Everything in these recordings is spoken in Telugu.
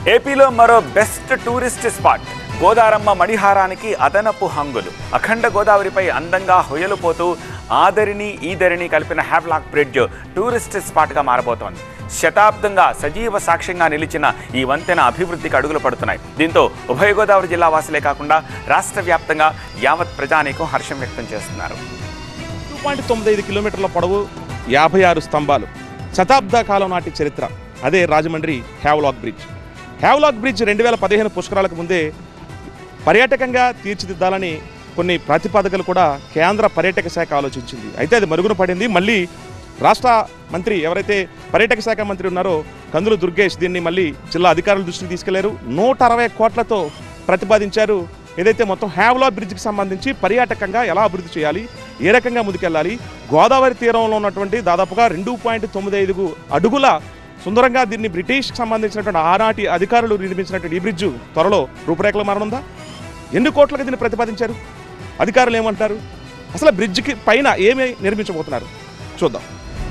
ఏపీలో మరో బెస్ట్ టూరిస్ట్ స్పాట్ గోదారమ్మ మణిహారానికి అదనపు హంగులు అఖండ గోదావరిపై అందంగా హొయలు పోతూ ఆదరిని ఈదరిని కలిపిన హ్యావ్లాక్ బ్రిడ్జ్ టూరిస్ట్ స్పాట్గా మారబోతోంది శతాబ్దంగా సజీవ సాక్ష్యంగా నిలిచిన ఈ వంతెన అభివృద్ధికి అడుగులు పడుతున్నాయి దీంతో ఉభయ గోదావరి జిల్లా వాసులే కాకుండా రాష్ట్ర వ్యాప్తంగా యావత్ ప్రజానీకం హర్షం వ్యక్తం చేస్తున్నారు టూ పాయింట్ తొమ్మిది ఐదు కిలోమీటర్ల పొడవు యాభై ఆరు స్తంభాలు శతాబ్ద కాలం నాటి చరిత్ర అదే Rajahmundry Havelock bridge Havelock bridge రెండు వేల పదిహేను పుష్కరాలకు ముందే పర్యాటకంగా తీర్చిదిద్దాలని కొన్ని ప్రతిపాదకలు కూడా కేంద్ర పర్యాటక శాఖ ఆలోచించింది అయితే అది మరుగున పడింది మళ్ళీ రాష్ట్ర మంత్రి ఎవరైతే పర్యాటక శాఖ మంత్రి ఉన్నారో కందులు దుర్గేష్ దీన్ని మళ్ళీ జిల్లా అధికారుల దృష్టికి తీసుకెళ్లారు నూట అరవై కోట్లతో ప్రతిపాదించారు ఏదైతే మొత్తం హ్యావ్లా బ్రిడ్జ్కి సంబంధించి పర్యాటకంగా ఎలా అభివృద్ధి చేయాలి ఏ రకంగా ముందుకెళ్ళాలి గోదావరి తీరంలో ఉన్నటువంటి దాదాపుగా రెండు పాయింట్ తొమ్మిది ఐదు అడుగుల సుందరంగా దీన్ని బ్రిటిష్కి సంబంధించినటువంటి ఆనాటి అధికారులు నిర్మించినటువంటి ఈ బ్రిడ్జు త్వరలో రూపురేఖలు మారనుందా ఎన్ని కోట్లకు దీన్ని ప్రతిపాదించారు అధికారులు ఏమంటారు అసలు బ్రిడ్జికి పైన ఏమి నిర్మించబోతున్నారు చూద్దాం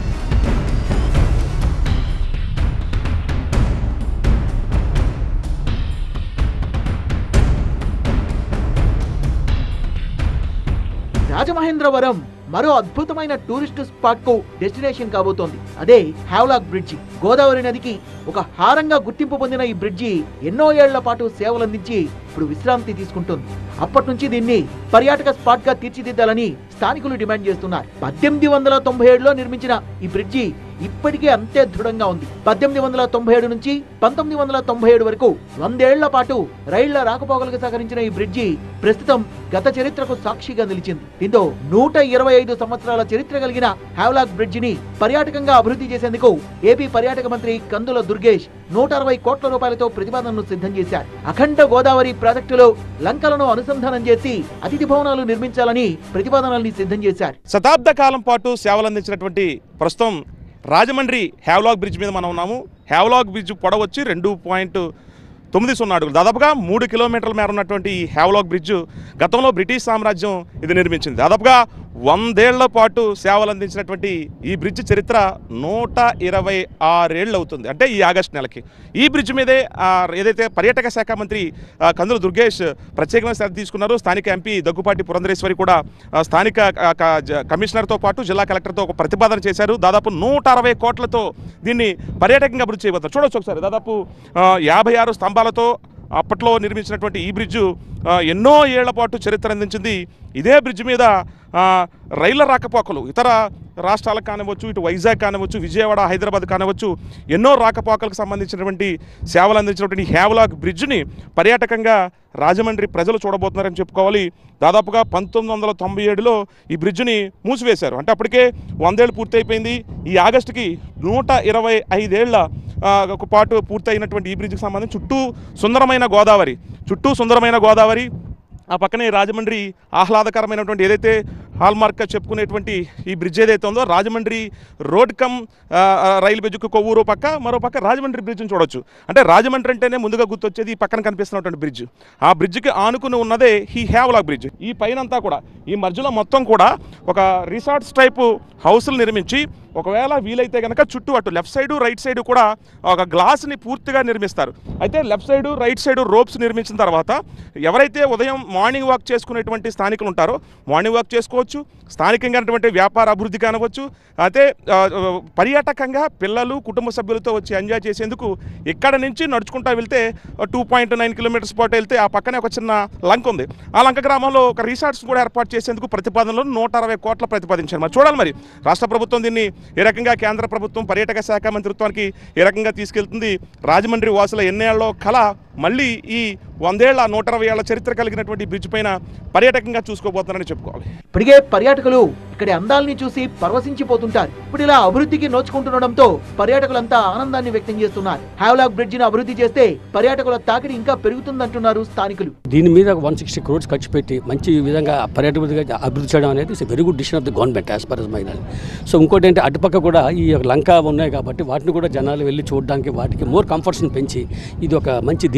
రాజమహేంద్రవరం మరో అద్భుతమైన టూరిస్ట్ స్పాట్ కు డెస్టినేషన్ కాబోతోంది అదే హ్యావ్లాక్ బ్రిడ్జి గోదావరి నదికి ఒక హారంగా గుర్తింపు పొందిన ఈ బ్రిడ్జి ఎన్నో ఏళ్ల పాటు సేవలందించి ఇప్పుడు విశ్రాంతి తీసుకుంటుంది అప్పటి నుంచి దీన్ని పర్యాటక స్పాట్ గా తీర్చిదిద్దాలని స్థానికులు డిమాండ్ చేస్తున్నారు పద్దెనిమిది వందల తొంభై ఏడులో నిర్మించిన ఈ బ్రిడ్జి ఇప్పటికీ అంతే దృఢంగా ఉంది పద్దెనిమిది వందల తొంభై ఏడు నుంచి పంతొమ్మిది వందల తొంభై ఏడు వరకు వందేళ్ల పాటు రైళ్ల రాకపోకలకు సహకరించిన ఈ బ్రిడ్జి ప్రస్తుతం గత చరిత్రకు సాక్షిగా నిలిచింది దీంతో నూట ఇరవై ఐదు సంవత్సరాల చరిత్ర కలిగిన హ్యావ్లాక్ బ్రిడ్జిని పర్యాటకంగా అభివృద్ధి చేసేందుకు ఏపీ పర్యాటక మంత్రి కందుల దుర్గేష్ నూట అరవై కోట్ల రూపాయలతో ప్రతిపాదనను సిద్ధం చేశారు అఖండ గోదావరి ప్రాజెక్టులో లంకలను అనుసంధానం చేసి అతిథి భవనాలు నిర్మించాలని ప్రతిపాదనల్ని సిద్ధం చేశారు శతాబ్ద కాలం పాటు సేవలు అందించినటువంటి ప్రస్తుతం రాజమండ్రి హ్యావ్లాక్ బ్రిడ్జ్ మీద మనం ఉన్నాము హ్యావ్లాక్ బ్రిడ్జ్ పొడవు వచ్చి రెండు పాయింట్ తొమ్మిది సున్నా అడుగులు దాదాపుగా మూడు కిలోమీటర్ల మేర ఉన్నటువంటి ఈ హ్యావ్లాక్ బ్రిడ్జ్ గతంలో బ్రిటిష్ సామ్రాజ్యం ఇది నిర్మించింది దాదాపుగా వందేళ్ల పాటు సేవలు అందించినటువంటి ఈ బ్రిడ్జ్ చరిత్ర నూట ఇరవై ఆరేళ్ళు అవుతుంది అంటే ఈ ఆగస్ట్ నెలకి ఈ బ్రిడ్జ్ మీదే ఆ, ఏదైతే పర్యాటక శాఖ మంత్రి ఆ, కందుల దుర్గేష్ ప్రత్యేకమైన శ్రద్ధ తీసుకున్నారు స్థానిక ఎంపీ దగ్గుపాటి పురంధరేశ్వరి కూడా ఆ, స్థానిక ఆ, క- జ- కమిషనర్తో పాటు జిల్లా కలెక్టర్తో ఒక ప్రతిపాదన చేశారు దాదాపు నూట అరవై కోట్లతో దీన్ని పర్యాటకంగా అభివృద్ధి చేయబోతున్నారు చూడొచ్చు ఒకసారి దాదాపు ఆ, యాభై ఆరు స్తంభాలతో అప్పట్లో నిర్మించినటువంటి ఈ బ్రిడ్జు ఆ, ఎన్నో ఏళ్ల పాటు చరిత్ర అందించింది ఇదే బ్రిడ్జ్ మీద ఆ, రైళ్ల రాకపోకలు ఇతర రాష్ట్రాలకు కానివ్వచ్చు ఇటు వైజాగ్ కానివ్వచ్చు విజయవాడ హైదరాబాద్ కానివ్వచ్చు ఎన్నో రాకపోకలకు సంబంధించినటువంటి సేవలు అందించినటువంటి ఈ హ్యావ్లాక్ బ్రిడ్జ్ని పర్యాటకంగా రాజమండ్రి ప్రజలు చూడబోతున్నారని చెప్పుకోవాలి దాదాపుగా పంతొమ్మిది వందల తొంభై ఏడులో ఈ బ్రిడ్జ్ని మూసివేశారు అంటే అప్పటికే వందేళ్ళు పూర్తయిపోయింది ఈ ఆగస్టుకి నూట ఇరవై ఐదేళ్ల ఆ, ఒక పాటు పూర్తయినటువంటి ఈ బ్రిడ్జ్కి సంబంధించి చుట్టూ సుందరమైన గోదావరి చుట్టూ సుందరమైన గోదావరి ఆ పక్కనే రాజమండ్రి ఆహ్లాదకరమైనటువంటి ఏదైతే హాల్మార్క్గా చెప్పుకునేటువంటి ఈ బ్రిడ్జ్ ఏదైతే ఉందో రాజమండ్రి రోడ్ కమ్ ఆ, ఆ, రైలు బ్రిడ్జ్కి కొవ్వూరు పక్క మరో పక్క రాజమండ్రి బ్రిడ్జ్ని చూడొచ్చు అంటే రాజమండ్రి అంటేనే ముందుగా గుర్తొచ్చేది ఈ పక్కన కనిపిస్తున్నటువంటి బ్రిడ్జ్ ఆ బ్రిడ్జ్కి ఆనుకుని ఉన్నదే ఈ హ్యావ్లాక్ బ్రిడ్జ్ ఈ పైనంతా కూడా ఈ మధ్యలో మొత్తం కూడా ఒక రిసార్ట్స్ టైపు హౌసులు నిర్మించి ఒకవేళ వీలైతే కనుక చుట్టూ అటు లెఫ్ట్ సైడు రైట్ సైడు కూడా ఒక గ్లాస్ని పూర్తిగా నిర్మిస్తారు అయితే left side right side ropes నిర్మించిన తర్వాత ఎవరైతే ఉదయం మార్నింగ్ వాక్ చేసుకునేటువంటి స్థానికులు ఉంటారో మార్నింగ్ వాక్ చేసుకోవచ్చు స్థానికంగా ఉన్నటువంటి వ్యాపార అభివృద్ధి కానవచ్చు అయితే ఆ, ఆ, పర్యాటకంగా పిల్లలు కుటుంబ సభ్యులతో వచ్చి ఎంజాయ్ చేసేందుకు ఇక్కడ నుంచి నడుచుకుంటా వెళ్తే టూ పాయింట్ నైన్ కిలోమీటర్స్ పాటు వెళ్తే ఆ పక్కనే ఒక చిన్న లంక ఉంది ఆ లంక గ్రామంలో ఒక రిసార్ట్స్ కూడా ఏర్పాటు చేసేందుకు ప్రతిపాదనలో నూట అరవై కోట్ల ప్రతిపాదించారు మరి చూడాలి మరి రాష్ట్ర ప్రభుత్వం దీన్ని ఏ రకంగా కేంద్ర ప్రభుత్వం పర్యాటక శాఖ మంత్రిత్వానికి ఏ రకంగా తీసుకెళ్తుంది రాజమండ్రి వాసుల ఎన్నేళ్లలో కళ మళ్ళీ ఈ వందేళ్ల నూట అరవై ఏళ్ల చరిత్ర కలిగినటువంటి బ్రిడ్జ్ పైన పర్యాటకంగా చూసుకోబోతున్నారని చెప్పుకోవాలి ఇప్పటికే పర్యాటకులు ఇక్కడి అందాల్ని చూసి పరవశించిపోతుంటారు ఇప్పుడు ఇలా అభివృద్ధికి నోచుకుంటుండడంతో పర్యాటకులంతా ఆనందాన్ని వ్యక్తం చేస్తున్నారు హ్యావ్లాక్ బ్రిడ్జిని అభివృద్ధి చేస్తే పర్యాటకుల తాకిడి ఇంకా పెరుగుతుందంటున్నారు స్థానికులు దీని మీద వన్ సిక్స్టీ క్రోడ్స్ ఖర్చు పెట్టి మంచి విధంగా పర్యాటక అభివృద్ధి చేయడం అనేది it's very good decision of the government as per my so ఇంకోటి ఏంటి అటుపక్క కూడా ఈ యొక్క లంక ఉన్నాయి కాబట్టి వాటిని కూడా జనాలు వెళ్ళి చూడడానికి వాటికి మోర్ కంఫర్ట్స్ని పెంచి ఇది ఒక మంచి దీని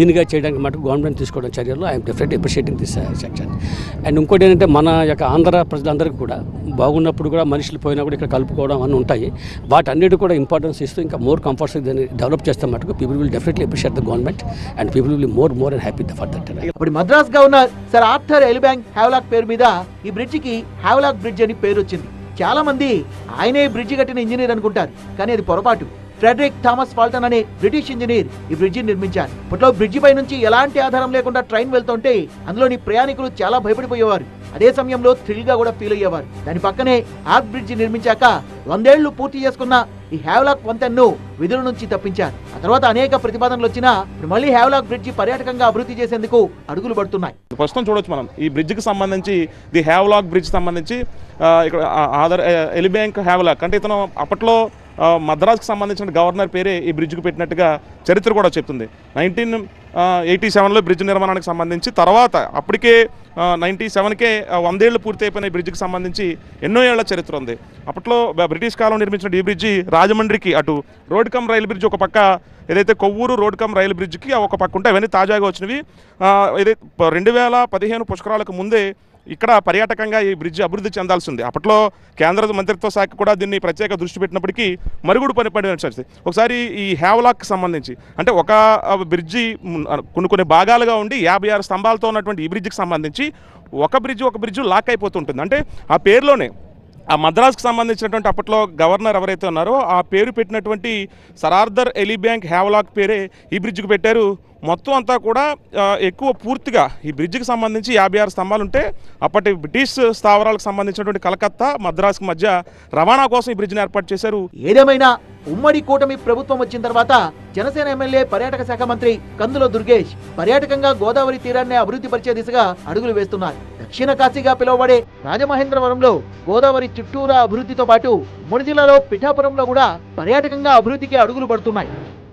క్లీన్గా చేయడానికి మటుకు గవర్నమెంట్ తీసుకోవడం చర్యలు I'm definite appreciating this section and ఇంకోటి ఏంటంటే మన యొక్క ఆంధ్ర ప్రజలందరికీ కూడా బాగున్నప్పుడు కూడా మనుషులు పోయినా కూడా ఇక్కడ కలుపుకోవడం అన్నీ ఉంటాయి వాటన్నిటి కూడా ఇంపార్టెన్స్ ఇస్తూ ఇంకా మోర్ కంఫర్ట్స్ దాన్ని డెవలప్ చేస్తే మటుకు people will definitely appreciate the government and people will more more and happy for that అప్పుడు Madras governor sir Arthur Elibank Havelock పేరు మీద ఈ బ్రిడ్జికి హ్యావ్లాక్ బ్రిడ్జ్ అని పేరు వచ్చింది చాలా మంది ఆయనే ఈ బ్రిడ్జి కట్టిన ఇంజనీర్ అనుకుంటారు కానీ అది పొరపాటు ఫ్రెడరిక్ థామస్ ఫాల్టన్ అనే బ్రిటిష్ ఇంజనీర్ ఈ బ్రిడ్జిని నిర్మించారు ఇప్పట్లో బ్రిడ్జి పై నుంచి ఎలాంటి ఆధారం లేకుండా ట్రైన్ వెళ్తుంటే అందులోని ప్రయాణికులు చాలా భయపడిపోయేవారు అదే సమయంలో థ్రిల్ గా కూడా ఫీల్ అయ్యేవారు దాని పక్కనే ఆర్క్ బ్రిడ్జి నిర్మించాక వందేళ్లు పూర్తి చేసుకున్న ఈ హ్యావ్లాక్ వంతెన్ను విధుల నుంచి తప్పించారు ఆ తర్వాత అనేక ప్రతిపాదనలు వచ్చినా ఇప్పుడు మళ్ళీ హ్యావ్లాక్ బ్రిడ్జి పర్యాటకంగా అభివృద్ధి చేసేందుకు అడుగులు పడుతున్నాయి ప్రస్తుతం చూడొచ్చు మనం ఈ బ్రిడ్జ్కి సంబంధించి ది హ్యావ్లాక్ బ్రిడ్జ్ సంబంధించి ఆ, ఇక్కడ ఆ- ఆధార్ ఎలిబ్యాంక్ హ్యావ్లాక్ అంటే ఇతను అప్పట్లో ఆ, మద్రాస్కి సంబంధించిన గవర్నర్ పేరే ఈ బ్రిడ్జ్కి పెట్టినట్టుగా చరిత్ర కూడా చెప్తుంది నైన్టీన్ ఎయిటీ సెవెన్లో బ్రిడ్జ్ నిర్మాణానికి సంబంధించి తర్వాత అప్పటికే నైంటీ సెవెన్కే వందేళ్లు పూర్తి అయిపోయిన ఈ బ్రిడ్జ్కి సంబంధించి ఎన్నో ఏళ్ల చరిత్ర ఉంది అప్పట్లో బ- బ్రిటిష్ కాలం నిర్మించిన ఈ బ్రిడ్జి రాజమండ్రికి అటు రోడ్ కమ్ రైలు బ్రిడ్జ్ ఒక పక్క ఏదైతే కొవ్వూరు రోడ్ కమ్ రైలు బ్రిడ్జ్కి ఒక పక్క ఉంటాయి అవన్నీ తాజాగా వచ్చినవి ఆ, ఏదైతే ప- రెండు వేల పదిహేను పుష్కరాలకు ముందే ఇక్కడ పర్యాటకంగా ఈ బ్రిడ్జ్ అభివృద్ధి చెందాల్సి ఉంది అప్పట్లో కేంద్ర మంత్రిత్వ శాఖ కూడా దీన్ని ప్రత్యేక దృష్టి పెట్టినప్పటికీ మరుగుడు పని పడిన పరిస్థితి ఒకసారి ఈ హ్యావ్లాక్ సంబంధించి అంటే ఒక ఆ, బ్రిడ్జి మ్, కొన్ని కొన్ని భాగాలుగా ఉండి యాభై ఆరు స్తంభాలతో ఉన్నటువంటి ఈ బ్రిడ్జికి సంబంధించి ఒక బ్రిడ్జ్ ఒక బ్రిడ్జ్ లాక్ అయిపోతుంటుంది అంటే ఆ పేరులోనే ఆ మద్రాస్కి సంబంధించినటువంటి అప్పట్లో గవర్నర్ ఎవరైతే ఉన్నారో ఆ పేరు పెట్టినటువంటి సరార్దర్ ఎలిబ్యాంక్ హ్యావ్లాక్ పేరే ఈ బ్రిడ్జ్కి పెట్టారు మొత్తం అంతా కూడా ఆ, ఎక్కువ పూర్తిగా ఈ బ్రిడ్జికి సంబంధించి యాభై ఆరు స్తంభాలు ఉంటే అప్పటి బ్రిటిష్ స్థావరాలకు సంబంధించినటువంటి కలకత్తా మద్రాస్కి మధ్య రవాణా కోసం ఈ బ్రిడ్జిని ఏర్పాటు చేశారు ఏదేమైనా ఉమ్మడి కూటమి ప్రభుత్వం వచ్చిన తర్వాత జనసేన ఎమ్మెల్యే పర్యాటక శాఖ మంత్రి కందుల దుర్గేష్ పర్యాటకంగా గోదావరి తీరాన్ని అభివృద్ధి పరిచే దిశగా అడుగులు వేస్తున్నారు దక్షిణ కాశీగా పిలువబడే రాజమహేంద్రవరంలో గోదావరి చుట్టూరా అభివృద్ధితో పాటు ఉమ్మడి జిల్లాలో పిఠాపురంలో కూడా పర్యాటకంగా అభివృద్ధికి అడుగులు పడుతున్నాయి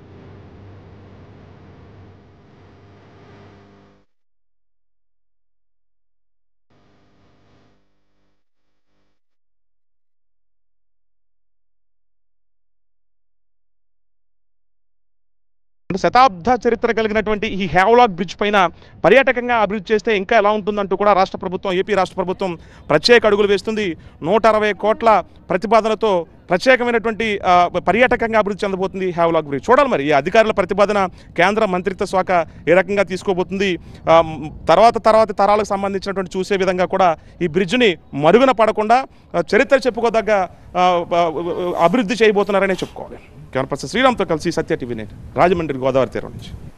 అంటే శతాబ్ద చరిత్ర కలిగినటువంటి ఈ హ్యావ్లాక్ బ్రిడ్జ్ పైన పర్యాటకంగా అభివృద్ధి చేస్తే ఇంకా ఎలా ఉంటుందంటూ కూడా రాష్ట్ర ప్రభుత్వం ఏపీ రాష్ట్ర ప్రభుత్వం ప్రత్యేక అడుగులు వేస్తుంది నూట అరవై కోట్ల ప్రతిపాదనతో ప్రత్యేకమైనటువంటి ఆ, పర్యాటకంగా అభివృద్ధి చెందబోతుంది ఈ హ్యావ్లాక్ బ్రిడ్జ్ చూడాలి మరి ఈ అధికారుల ప్రతిపాదన కేంద్ర మంత్రిత్వ శాఖ ఏ రకంగా తీసుకోబోతుంది ఆ, మ్, తర్వాత తర్వాత తరాలకు సంబంధించినటువంటి చూసే విధంగా కూడా ఈ బ్రిడ్జ్ని మరుగున పడకుండా ఆ, చరిత్ర చెప్పుకోదగ్గ ఆ, ఆ, అభివృద్ధి చేయబోతున్నారనే చెప్పుకోవాలి కెమెరా పర్సన్ శ్రీరామ్తో కలిసి సత్య టీవీ నేను రాజమండ్రి గోదావరి తీరం నుంచి